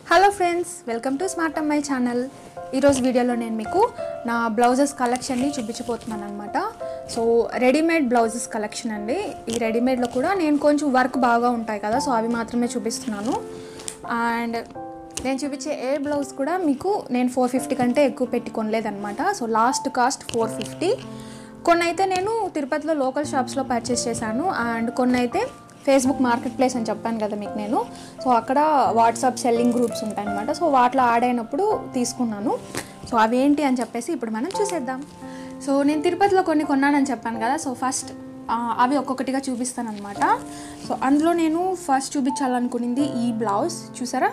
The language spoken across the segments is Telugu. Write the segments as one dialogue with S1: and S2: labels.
S1: hello friends welcome to smart అమ్మాయి ఛానల్ ఈరోజు వీడియోలో నేను మీకు నా బ్లౌజెస్ కలెక్షన్ని చూపించబోతున్నాను అనమాట సో రెడీమేడ్ బ్లౌజెస్ కలెక్షన్ అండి ఈ రెడీమేడ్లో కూడా నేను కొంచెం వర్క్ బాగా ఉంటాయి కదా సో అవి మాత్రమే చూపిస్తున్నాను అండ్ నేను చూపించే ఏ బ్లౌజ్ కూడా మీకు నేను ఫోర్ ఫిఫ్టీ కంటే ఎక్కువ పెట్టి కొనలేదన్నమాట so last cost four fifty కొన్ని అయితే నేను తిరుపతిలో లోకల్ షాప్స్లో పర్చేస్ చేశాను అండ్ కొన్ని అయితే ఫేస్బుక్ మార్కెట్ ప్లేస్ అని చెప్పాను కదా మీకు నేను సో అక్కడ వాట్సాప్ సెల్లింగ్ గ్రూప్స్ ఉంటాయన్నమాట సో వాటిలో యాడ్ అయినప్పుడు తీసుకున్నాను సో అవి ఏంటి అని చెప్పేసి ఇప్పుడు మనం చూసేద్దాం సో నేను తిరుపతిలో కొన్ని కొన్నానని చెప్పాను కదా సో ఫస్ట్ అవి ఒక్కొక్కటిగా చూపిస్తాను అనమాట సో అందులో నేను ఫస్ట్ చూపించాలనుకునింది ఈ బ్లౌజ్ చూసారా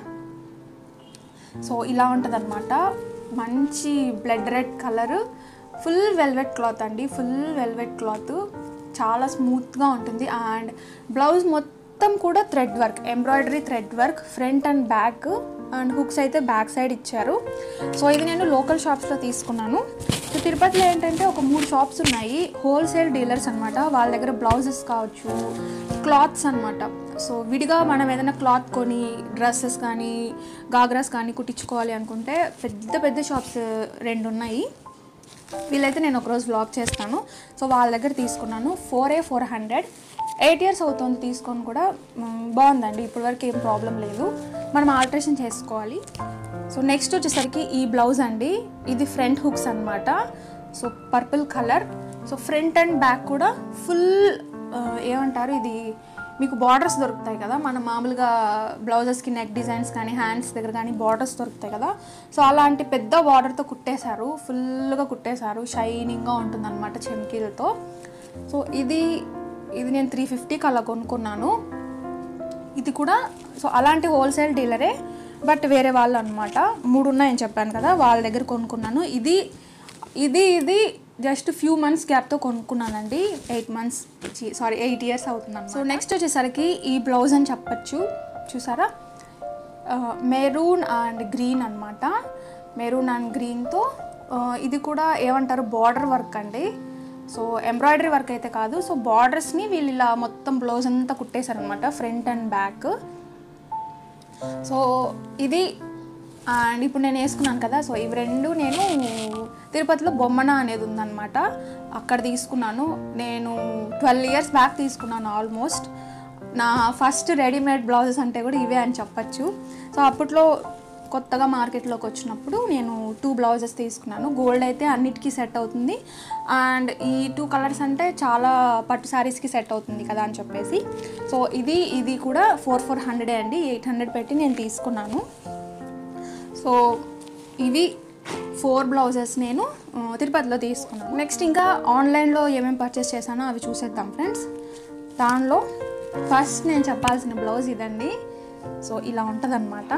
S1: సో ఇలా ఉంటుంది మంచి blood red colour full velvet cloth అండి ఫుల్ వెల్వెట్ క్లాత్ చాలా స్మూత్గా ఉంటుంది అండ్ బ్లౌజ్ మొత్తం కూడా thread work embroidery thread work front and back and hooks అయితే బ్యాక్ సైడ్ ఇచ్చారు సో ఇది నేను లోకల్ షాప్స్లో తీసుకున్నాను సో తిరుపతిలో ఏంటంటే ఒక మూడు షాప్స్ ఉన్నాయి హోల్సేల్ డీలర్స్ అనమాట వాళ్ళ దగ్గర బ్లౌజెస్ కావచ్చు క్లాత్స్ అనమాట సో విడిగా మనం ఏదైనా క్లాత్ కొని డ్రెస్సెస్ కానీ గాగ్రాస్ కానీ కుట్టించుకోవాలి అనుకుంటే పెద్ద పెద్ద షాప్స్ రెండు ఉన్నాయి వీళ్ళైతే నేను ఒకరోజు వ్లాగ్ చేస్తాను సో వాళ్ళ దగ్గర తీసుకున్నాను four a four hundred eight years అవుతుంది తీసుకొని కూడా మ్, బాగుందండి ఇప్పటివరకు ఏం ప్రాబ్లం లేదు మనం ఆల్ట్రేషన్ చేసుకోవాలి సో నెక్స్ట్ వచ్చేసరికి ఈ బ్లౌజ్ అండి ఇది ఫ్రంట్ హుక్స్ అనమాట so purple colour so front and back కూడా ఫుల్ ఏమంటారు ఇది మీకు బార్డర్స్ దొరుకుతాయి కదా మన మామూలుగా బ్లౌజెస్కి నెక్ డిజైన్స్ కానీ హ్యాండ్స్ దగ్గర కానీ బార్డర్స్ దొరుకుతాయి కదా సో అలాంటి పెద్ద బార్డర్తో కుట్టేశారు ఫుల్గా కుట్టేశారు షైనింగ్గా ఉంటుంది అనమాట చెమ్కీలతో సో ఇది ఇది నేను త్రీ ఫిఫ్టీకి అలా కొనుక్కున్నాను ఇది కూడా సో అలాంటి హోల్సేల్ డీలరే బట్ వేరే వాళ్ళు అనమాట మూడు ఉన్నాయని చెప్పాను కదా వాళ్ళ దగ్గర కొనుక్కున్నాను ఇది ఇది ఇది జస్ట్ ఫ్యూ మంత్స్ గ్యాప్తో కొనుక్కున్నానండి eight months sorry eight years అవుతున్నాను సో నెక్స్ట్ వచ్చేసరికి ఈ బ్లౌజ్ అని చెప్పచ్చు చూసారా మెరూన్ అండ్ గ్రీన్ అనమాట మెరూన్ అండ్ గ్రీన్తో ఇది కూడా ఏమంటారు బార్డర్ వర్క్ అండి సో ఎంబ్రాయిడరీ వర్క్ అయితే కాదు సో బార్డర్స్ని వీళ్ళు ఇలా మొత్తం బ్లౌజ్ అంతా కుట్టేశారనమాట ఫ్రంట్ అండ్ బ్యాక్ సో ఇది అండ్ ఇప్పుడు నేను వేసుకున్నాను కదా సో ఇవి రెండు నేను తిరుపతిలో బొమ్మన అనేది ఉందన్నమాట అక్కడ తీసుకున్నాను నేను ట్వెల్వ్ ఇయర్స్ బ్యాక్ తీసుకున్నాను ఆల్మోస్ట్ నా ఫస్ట్ రెడీమేడ్ బ్లౌజెస్ అంటే కూడా ఇవే అని చెప్పచ్చు సో అప్పట్లో కొత్తగా మార్కెట్లోకి వచ్చినప్పుడు నేను టూ బ్లౌజెస్ తీసుకున్నాను గోల్డ్ అయితే అన్నిటికీ సెట్ అవుతుంది అండ్ ఈ టూ కలర్స్ అంటే చాలా పట్టు శారీస్కి సెట్ అవుతుంది కదా అని చెప్పేసి సో ఇది ఇది కూడా ఫోర్ ఫోర్ హండ్రెడే అండి ఎయిట్ హండ్రెడ్ పెట్టి నేను తీసుకున్నాను సో ఇవి ఫోర్ బ్లౌజెస్ నేను ఆ, తిరుపతిలో తీసుకున్నాను నెక్స్ట్ ఇంకా ఆన్లైన్లో ఏమేమి పర్చేస్ చేశానో అవి చూసేద్దాం ఫ్రెండ్స్ దానిలో ఫస్ట్ నేను చెప్పాల్సిన బ్లౌజ్ ఇదండి సో ఇలా ఉంటుందన్నమాట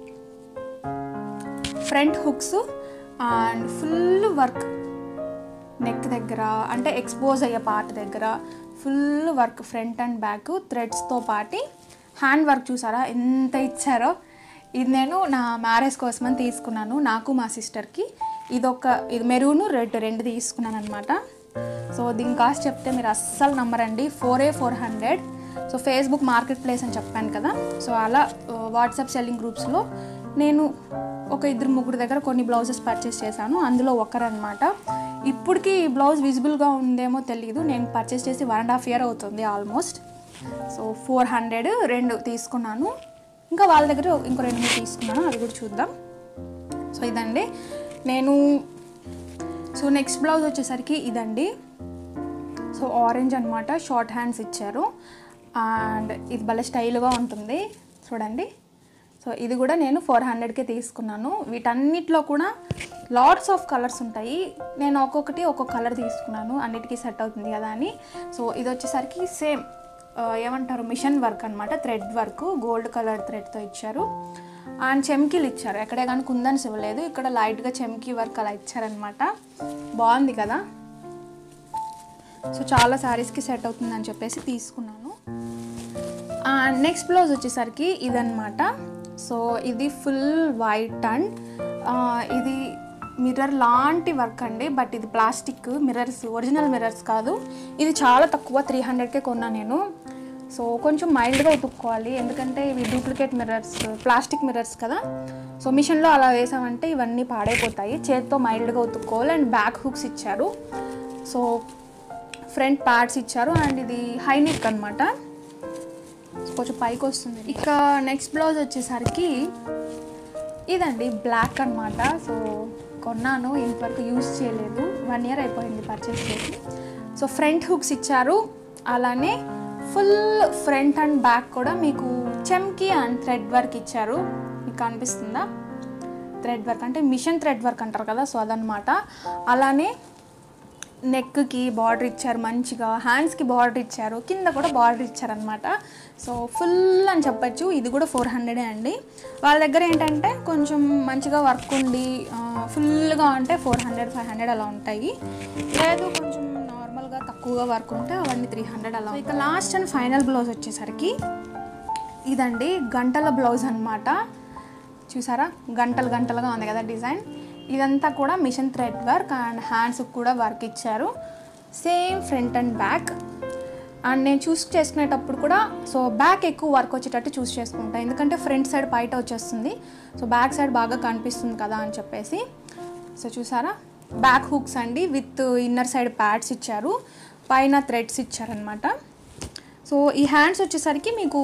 S1: front hooks and full work neck దగ్గర అంటే ఎక్స్పోజ్ అయ్యే పార్ట్ దగ్గర full work front and back థ్రెడ్స్తో పాటి హ్యాండ్ వర్క్ చూసారా ఎంత ఇచ్చారో ఇది నేను నా మ్యారేజ్ కోసమని తీసుకున్నాను నాకు మా సిస్టర్కి ఇది ఒక ఇది మెరూన్ రెడ్ రెండు తీసుకున్నాను అనమాట సో దీని కాస్ట్ చెప్తే మీరు అస్సలు నమ్మరండి four a four hundred so Facebook market place అని చెప్పాను కదా సో అలా వాట్సాప్ సెల్లింగ్ గ్రూప్స్లో నేను ఒక ఇద్దరు ముగ్గురు దగ్గర కొన్ని బ్లౌజెస్ పర్చేస్ చేశాను అందులో ఒకరనమాట ఇప్పటికి ఈ బ్లౌజ్ విజిబుల్గా ఉందేమో తెలియదు నేను పర్చేస్ చేసి వన్ అండ్ హాఫ్ ఇయర్ అవుతుంది ఆల్మోస్ట్ సో ఫోర్ హండ్రెడ్ రెండు తీసుకున్నాను ఇంకా వాళ్ళ దగ్గర ఇంకో రెండు మూడు తీసుకున్నాను అవి కూడా చూద్దాం సో ఇదండి నేను సో నెక్స్ట్ బ్లౌజ్ వచ్చేసరికి ఇదండి సో ఆరెంజ్ అనమాట షార్ట్ హ్యాండ్స్ ఇచ్చారు అండ్ ఇది భలే స్టైల్గా ఉంటుంది చూడండి సో ఇది కూడా నేను ఫోర్ హండ్రెడ్కే తీసుకున్నాను వీటన్నిటిలో కూడా లాట్స్ ఆఫ్ కలర్స్ ఉంటాయి నేను ఒక్కొక్కటి ఒక్కొక్క కలర్ తీసుకున్నాను అన్నిటికీ సెట్ అవుతుంది కదా అని సో ఇది వచ్చేసరికి సేమ్ ఏమంటారు మిషన్ వర్క్ అనమాట థ్రెడ్ వర్క్ గోల్డ్ కలర్ థ్రెడ్తో ఇచ్చారు అండ్ చెమ్కీలు ఇచ్చారు ఎక్కడే కానీ కుందన్స్ ఇవ్వలేదు ఇక్కడ లైట్గా చెమ్కీ వర్క్ అలా ఇచ్చారనమాట బాగుంది కదా సో చాలా శారీస్కి సెట్ అవుతుందని చెప్పేసి తీసుకున్నాను అండ్ నెక్స్ట్ బ్లౌజ్ వచ్చేసరికి ఇదన్నమాట సో ఇది ఫుల్ వైట్ అండ్ ఇది మిర్రర్ లాంటి వర్క్ అండి బట్ ఇది ప్లాస్టిక్ మిర్రర్స్ ఒరిజినల్ మిర్రర్స్ కాదు ఇది చాలా తక్కువ త్రీ హండ్రెడ్కే కొన్నా నేను సో కొంచెం మైల్డ్గా ఉతుక్కోవాలి ఎందుకంటే ఇవి డూప్లికేట్ మిర్రర్స్ ప్లాస్టిక్ మిర్రర్స్ కదా సో మిషన్లో అలా వేసామంటే ఇవన్నీ పాడైపోతాయి చేత్తో మైల్డ్గా ఉతుక్కోవాలి అండ్ బ్యాక్ హుక్స్ ఇచ్చారు సో ఫ్రంట్ ప్యాడ్స్ ఇచ్చారు అండ్ ఇది హై నెక్ అనమాట కొంచెం పైకి వస్తుంది ఇక నెక్స్ట్ బ్లౌజ్ వచ్చేసరికి ఇదండి బ్లాక్ అన్నమాట సో కొన్నాను ఇంతవరకు యూజ్ చేయలేదు వన్ ఇయర్ అయిపోయింది పర్చేస్ చేసి సో ఫ్రంట్ హుక్స్ ఇచ్చారు అలానే ఫుల్ ఫ్రంట్ అండ్ బ్యాక్ కూడా మీకు చెమ్కి అండ్ థ్రెడ్ వర్క్ ఇచ్చారు మీకు కనిపిస్తుందా థ్రెడ్ వర్క్ అంటే మిషన్ థ్రెడ్ వర్క్ అంటారు కదా సో అదనమాట అలానే నెక్కి బార్డర్ ఇచ్చారు మంచిగా హ్యాండ్స్కి బార్డర్ ఇచ్చారు కింద కూడా బార్డర్ ఇచ్చారనమాట సో ఫుల్ అని చెప్పచ్చు ఇది కూడా ఫోర్ హండ్రెడే అండి వాళ్ళ దగ్గర ఏంటంటే కొంచెం మంచిగా వర్క్ ఉండి ఫుల్గా ఉంటే ఫోర్ హండ్రెడ్ ఫైవ్ హండ్రెడ్ అలా ఉంటాయి లేదు కొంచెం నార్మల్గా తక్కువగా వర్క్ ఉంటే అవన్నీ త్రీ హండ్రెడ్ అలా ఇక లాస్ట్ అండ్ ఫైనల్ బ్లౌజ్ వచ్చేసరికి ఇదండి గంటల బ్లౌజ్ అన్నమాట చూసారా గంటలు గంటలుగా ఉంది కదా డిజైన్ ఇదంతా కూడా మిషన్ థ్రెడ్ వర్క్ అండ్ హ్యాండ్స్కి కూడా వర్క్ ఇచ్చారు same front and back and నేను చూస్ చేసుకునేటప్పుడు కూడా సో బ్యాక్ ఎక్కువ వర్క్ వచ్చేటట్టు చూస్ చేసుకుంటాను ఎందుకంటే ఫ్రంట్ సైడ్ బయట వచ్చేస్తుంది సో బ్యాక్ సైడ్ బాగా కనిపిస్తుంది కదా అని చెప్పేసి సో చూసారా బ్యాక్ హుక్స్ అండి విత్ ఇన్నర్ సైడ్ ప్యాడ్స్ ఇచ్చారు పైన థ్రెడ్స్ ఇచ్చారనమాట సో ఈ హ్యాండ్స్ వచ్చేసరికి మీకు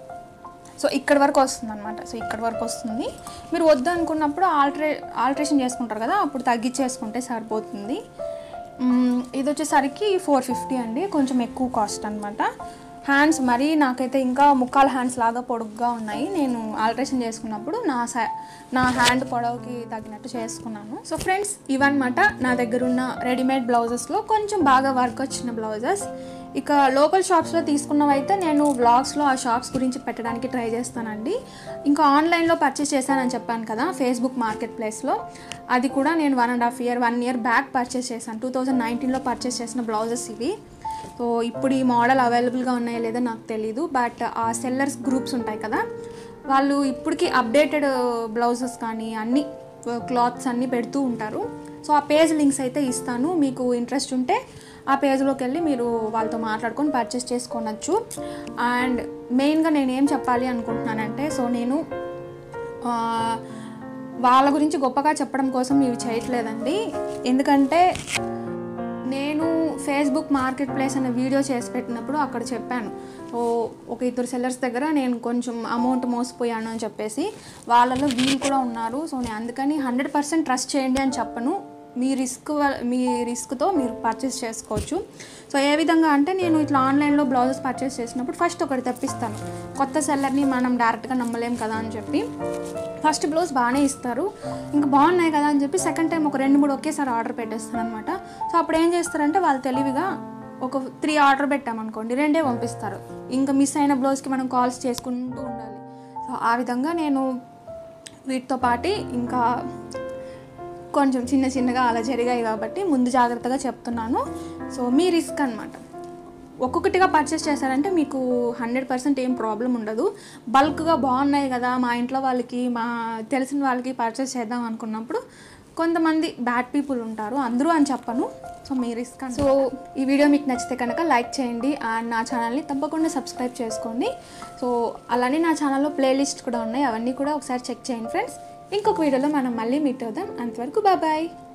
S1: సో ఇక్కడ వరకు వస్తుంది అనమాట సో ఇక్కడ వరకు వస్తుంది మీరు వద్దు అనుకున్నప్పుడు ఆల్టరే ఆల్టరేషన్ చేసుకుంటారు కదా అప్పుడు తగ్గించేసుకుంటే సరిపోతుంది మ్మ్, ఇది వచ్చేసరికి ఫోర్ ఫిఫ్టీ అండి కొంచెం ఎక్కువ కాస్ట్ అనమాట హ్యాండ్స్ మరీ నాకైతే ఇంకా ముక్కాల హ్యాండ్స్ లాగా పొడుగ్గా ఉన్నాయి నేను ఆల్టరేషన్ చేసుకున్నప్పుడు నా సై నా హ్యాండ్ పొడవుకి తగినట్టు చేసుకున్నాను సో ఫ్రెండ్స్ ఇవన్నమాట నా దగ్గర ఉన్న రెడీమేడ్ బ్లౌజెస్లో కొంచెం బాగా వర్క్ వచ్చిన బ్లౌజెస్ ఇక లోకల్ షాప్స్లో తీసుకున్నవైతే నేను వ్లాగ్స్లో ఆ షాప్స్ గురించి పెట్టడానికి ట్రై చేస్తానండి ఇంకా ఆన్లైన్లో పర్చేస్ చేశానని చెప్పాను కదా ఫేస్బుక్ మార్కెట్ ప్లేస్లో అది కూడా నేను one and half year one year back purchase చేశాను టూ థౌజండ్ నైన్టీన్లో పర్చేస్ చేసిన బ్లౌజెస్ ఇవి సో ఇప్పుడు ఈ మోడల్ అవైలబుల్గా ఉన్నాయో లేదో నాకు తెలీదు బట్ ఆ సెల్లర్స్ గ్రూప్స్ ఉంటాయి కదా వాళ్ళు ఇప్పటికీ అప్డేటెడ్ బ్లౌజెస్ కానీ అన్ని క్లాత్స్ అన్నీ పెడుతూ ఉంటారు సో ఆ పేజ్ లింక్స్ అయితే ఇస్తాను మీకు ఇంట్రెస్ట్ ఉంటే ఆ పేజ్లోకి వెళ్ళి మీరు వాళ్ళతో మాట్లాడుకొని పర్చేస్ చేసుకోనొచ్చు అండ్ మెయిన్గా నేను ఏం చెప్పాలి అనుకుంటున్నానంటే సో నేను ఆ, వాళ్ళ గురించి గొప్పగా చెప్పడం కోసం ఇవి చేయట్లేదండి ఎందుకంటే నేను ఫేస్బుక్ మార్కెట్ ప్లేస్ అనే వీడియో చేసి పెట్టినప్పుడు అక్కడ చెప్పాను సో ఒక ఇద్దరు సెల్లర్స్ దగ్గర నేను కొంచెం అమౌంట్ మోసపోయాను అని చెప్పేసి వాళ్ళలో వీళ్ళు కూడా ఉన్నారు సో నేను అందుకని హండ్రెడ్ పర్సెంట్ ట్రస్ట్ చేయండి అని చెప్పను మీ రిస్క్ వల్- మీ రిస్క్తో మీరు పర్చేస్ చేసుకోవచ్చు సో ఏ విధంగా అంటే నేను ఇట్లా ఆన్లైన్లో బ్లౌజెస్ పర్చేస్ చేసినప్పుడు ఫస్ట్ ఒకటి తెప్పిస్తాను కొత్త సెల్లర్ని మనం డైరెక్ట్గా నమ్మలేం కదా అని చెప్పి ఫస్ట్ బ్లౌజ్ బాగానే ఇస్తారు ఇంకా బాగున్నాయి కదా అని చెప్పి సెకండ్ టైం ఒక రెండు మూడు ఒకేసారి ఆర్డర్ పెట్టేస్తాను అనమాట సో అప్పుడు ఏం చేస్తారంటే వాళ్ళు తెలివిగా ఒక త్రీ ఆర్డర్ పెట్టామనుకోండి రెండే పంపిస్తారు ఇంకా మిస్ అయిన బ్లౌజ్కి మనం కాల్స్ చేసుకుంటూ ఉండాలి సో ఆ విధంగా నేను వీటితో పాటు ఇంకా కొంచెం చిన్న చిన్నగా అలా జరిగాయి కాబట్టి ముందు జాగ్రత్తగా చెప్తున్నాను సో మీ రిస్క్ అనమాట ఒక్కొక్కటిగా పర్చేస్ చేశారంటే మీకు హండ్రెడ్ పర్సెంట్ ఏం ప్రాబ్లం ఉండదు బల్క్గా బాగున్నాయి కదా మా ఇంట్లో వాళ్ళకి మా తెలిసిన వాళ్ళకి పర్చేస్ చేద్దాం అనుకున్నప్పుడు కొంతమంది బ్యాడ్ పీపుల్ ఉంటారు అందరూ అని చెప్పను సో మీ రిస్క్ సో ఈ వీడియో మీకు నచ్చితే కనుక లైక్ చేయండి అండ్ నా ఛానల్ని తప్పకుండా సబ్స్క్రైబ్ చేసుకోండి సో అలానే నా ఛానల్లో ప్లేలిస్ట్ కూడా ఉన్నాయి అవన్నీ కూడా ఒకసారి చెక్ చేయండి ఫ్రెండ్స్ ఇంకొక వీడియోలో మనం మళ్ళీ మీట్ అవుదాం అంతవరకు బాయ్